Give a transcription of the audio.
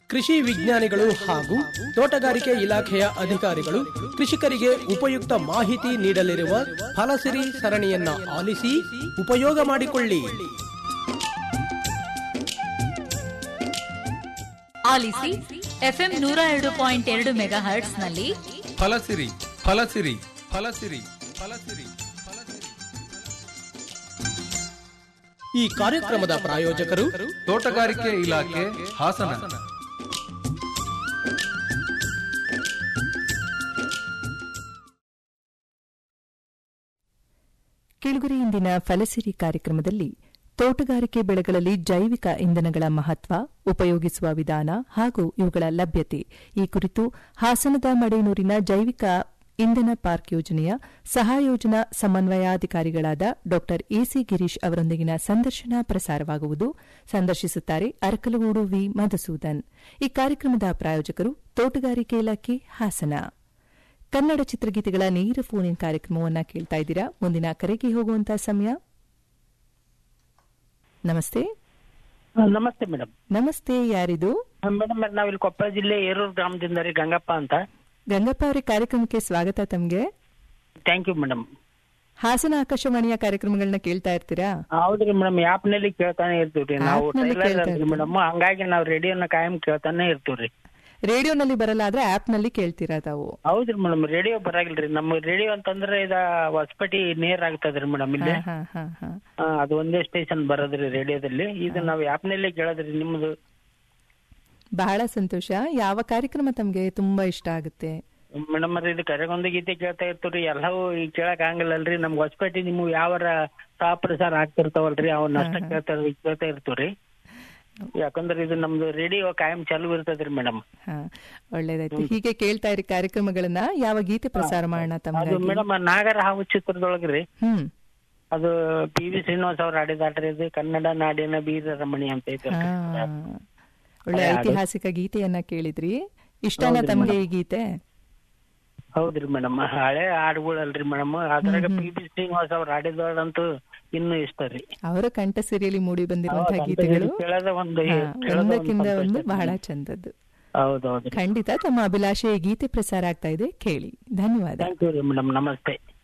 ಕೃಷಿ ವಿಜ್ಞಾನಿಗಳು ಹಾಗೂ ತೋಟಗಾರಿಕೆ ಇಲಾಖೆಯ ಅಧಿಕಾರಿಗಳು ಕೃಷಿಕರಿಗೆ ಉಪಯುಕ್ತ ಮಾಹಿತಿ ನೀಡಲಿರುವ ಫಲಸಿರಿ ಸರಣಿಯನ್ನ ಆಲಿಸಿ ಉಪಯೋಗ ಮಾಡಿಕೊಳ್ಳಿ ಆಲಿಸಿ ಎಫ್ಎಂ ನೂರ ಎರಡು ಪಾಯಿಂಟ್ ಎರಡು ಮೆಗಾ ಹರ್ಟ್ಸ್ ನಲ್ಲಿ ಫಲಸಿರಿ ಫಲಸಿರಿ ಫಲಸಿರಿ ಫಲಸಿರಿ ಫಲಸಿರಿ ಈ ಕಾರ್ಯಕ್ರಮದ ಪ್ರಾಯೋಜಕರು ತೋಟಗಾರಿಕೆ ಇಲಾಖೆ ಹಾಸನ ಕೆಳಗುರಿ ಇಂದಿನ ಫಲಸಿರಿ ಕಾರ್ಯಕ್ರಮದಲ್ಲಿ ತೋಟಗಾರಿಕೆ ಬೆಳೆಗಳಲ್ಲಿ ಜೈವಿಕ ಇಂಧನಗಳ ಮಹತ್ವ ಉಪಯೋಗಿಸುವ ವಿಧಾನ ಹಾಗೂ ಇವುಗಳ ಲಭ್ಯತೆ ಈ ಕುರಿತು ಹಾಸನದ ಮಡೇನೂರಿನ ಜೈವಿಕ ಇಂಧನ ಪಾರ್ಕ್ ಯೋಜನೆಯ ಸಹಯೋಜನಾ ಸಮನ್ವಯಾಧಿಕಾರಿಗಳಾದ ಡಾ ಎಸಿ ಗಿರೀಶ್ ಅವರೊಂದಿಗಿನ ಸಂದರ್ಶನ ಪ್ರಸಾರವಾಗುವುದು ಸಂದರ್ಶಿಸುತ್ತಾರೆ ಅರಕಲಗೂಡು ವಿ ಮಧುಸೂದನ್ ಈ ಕಾರ್ಯಕ್ರಮದ ಪ್ರಾಯೋಜಕರು ತೋಟಗಾರಿಕೆ ಇಲಾಖೆ ಹಾಸನ ಕನ್ನಡ ಚಿತ್ರಗೀತೆಗಳ ನೇರ ಫೋನ್ ಇನ್ ಕಾರ್ಯಕ್ರಮವನ್ನ ಕೇಳ್ತಾ ಇದ್ದೀರಾ ಮುಂದಿನ ಕರೆಗೆ ಹೋಗುವಂತಹ ಸಮಯ ನಮಸ್ತೆ ನಮಸ್ತೆ ಮೇಡಮ್ ನಮಸ್ತೆ ಯಾರಿದು ಮೇಡಮ್ ನಾವಿಲ್ಲಿ ಕೊಪ್ಪಳ ಜಿಲ್ಲೆ ಏರೂರು ಗ್ರಾಮದಿಂದ ರೀ ಗಂಗಪ್ಪ ಅಂತ ಗಂಗಪ್ಪ ಅವರೇ ಕಾರ್ಯಕ್ರಮಕ್ಕೆ ಸ್ವಾಗತ ತಮ್ಗೆ ಥ್ಯಾಂಕ್ ಯು ಮೇಡಮ್ ಹಾಸನ ಆಕಾಶವಾಣಿಯ ಕಾರ್ಯಕ್ರಮಗಳನ್ನ ಕೇಳ್ತಾ ಇರ್ತೀರಾ ಹೌದ್ರಿ ಮೇಡಮ್ ಆಪ್ ನಲ್ಲಿ ಕೇಳ್ತಾನೆ ಇರ್ತೀವ್ರಿ ನಾವು App ನಲ್ಲಿ ಕೇಳ್ತಾ ಇರ್ತೀವಿ. ಮೇಡಮ್ ಹಂಗಾಗಿ ನಾವು ರೇಡಿಯೋನ ಕಾಯಂ ಕೇಳ್ತಾನೆ ಇರ್ತೀವ್ರಿ ರೇಡಿಯೋನಲ್ಲಿ ಬರಲ್ಲ ಆದ್ರೆ ಆಪ್ ನಲ್ಲಿ ಕೇಳ್ತೀರಾ ತಾವು ಹೌದ್ರಿ ಮೇಡಮ್ ರೇಡಿಯೋ ಬರಾಗಿಲ್ರಿ ನಮ್ಮ ರೇಡಿಯೋ ಅಂತಂದ್ರೆ ಇದ ಹೊಸಪೇಟಿ ನೇರ್ ಆಗ್ತದ್ರಿ ಮೇಡಮ್ ಇಲ್ಲಿ ಹಾ, ಹಾ, ಹಾ. ಆ, ಅದು ಒಂದೇ ಸ್ಟೇಷನ್ ಬರೋದ್ರಿ ರೇಡಿಯೋದಲ್ಲಿ ಇದು ನಾವು ಆಪ್ ನಲ್ಲಿ ಕೇಳೋದ್ರಿ ನಿಮ್ದು ಬಹಳ ಸಂತೋಷ ಯಾವ ಕಾರ್ಯಕ್ರಮ ತಮ್ಗೆ ತುಂಬಾ ಇಷ್ಟ ಆಗುತ್ತೆ ಮೇಡಮ್ ಇದು ಕರೆಗೊಂದು ಗೀತೆ ಕೇಳ್ತಾ ಇರ್ತೀವ್ರಿ ಎಲ್ಲವೂ ಈಗ ಕೇಳಕ್ ಆಗಂಗಿಲ್ಲಲ್ರಿ ನಮ್ಗೆ ಹೊಸಪೇಟಿ ನಿಮ್ಗೆ ಯಾವರ ಸಹ ಪ್ರಸಾರ ಆಗ್ತಿರ್ತಾವಲ್ರಿ ಅವನ್ನ ಅಷ್ಟ ಕೇಳ್ತಾ ಕೇಳ್ತಾ ಇರ್ತೀವ್ರಿ ಯಾಕಂದ್ರೆ ಇದು ನಮ್ದು ರೇಡಿಯೋ ಕಾಯಂ ಚಾಲು ಇರ್ತದ್ರಿ ಮೇಡಮ್ ಹಾ ಒಳ್ಳೇದಾಯ್ತು ಹೀಗೆ ಕೇಳ್ತಾ ಇರಿ ಕಾರ್ಯಕ್ರಮಗಳನ್ನ ಯಾವ ಗೀತೆ ಪ್ರಸಾರ ಮಾಡೋಣ ಅದು ತಮ್ಗೆ ಮೇಡಮ್ ನಾಗರ ಹಾವು ಚಿತ್ರದೊಳಗ್ರಿ ಹ್ಮ್ ಅದು ಪಿ ವಿ ಶ್ರೀನಿವಾಸ್ ಅವ್ರ ಆಡಿದಾಟ್ರಿ ಇದು ಕನ್ನಡ ನಾಡಿನ ಬೀರ ರಮಣಿ ಅಂತ ಐತೆ ಹಾ. ಒಳ್ಳೆ ಐತಿಹಾಸಿಕ ಗೀತೆಯನ್ನ ಕೇಳಿದ್ರಿ ಇಷ್ಟನಾ ತಮ್ಗೆ ಈ ಗೀತೆ ಹೌದ್ರಿ ಮೇಡಮ್ ಹಳೆ ಹಾಡುಗಳಲ್ರಿ ಮೇಡಮ್ ಅದ್ರಾಗ ಪಿ ವಿ ಶ್ರೀನಿವಾಸ್ ಅವ್ರ ಆಡಿದೋಳಂತೂ ಇನ್ನೂ ಇಷ್ಟ ರೀ ಅವರ ಕಂಠ ಸಿರಿಯಲ್ಲಿ ಮೂಡಿ ಬಂದಿರುವಂತಹ ಹೌದು, ಗೀತೆಗಳು ಕೇಳೋದೇ ಒಂದು ಹಾ, ಕೇಳೋದೇ ಒಂದು ಒಂದಕ್ಕಿಂತ ಒಂದು ಸಂತೋಷ. ಬಹಳ ಚಂದದ್ದು ಹೌದೌದ್ರಿ ಖಂಡಿತ ತಮ್ಮ ಅಭಿಲಾಷೆ ಈ ಗೀತೆ ಪ್ರಸಾರ ಆಗ್ತಾ ಇದೆ ಕೇಳಿ ಧನ್ಯವಾದ ಥ್ಯಾಂಕ್ ಯು ರೀ ಮೇಡಮ್ ನಮಸ್ತೆ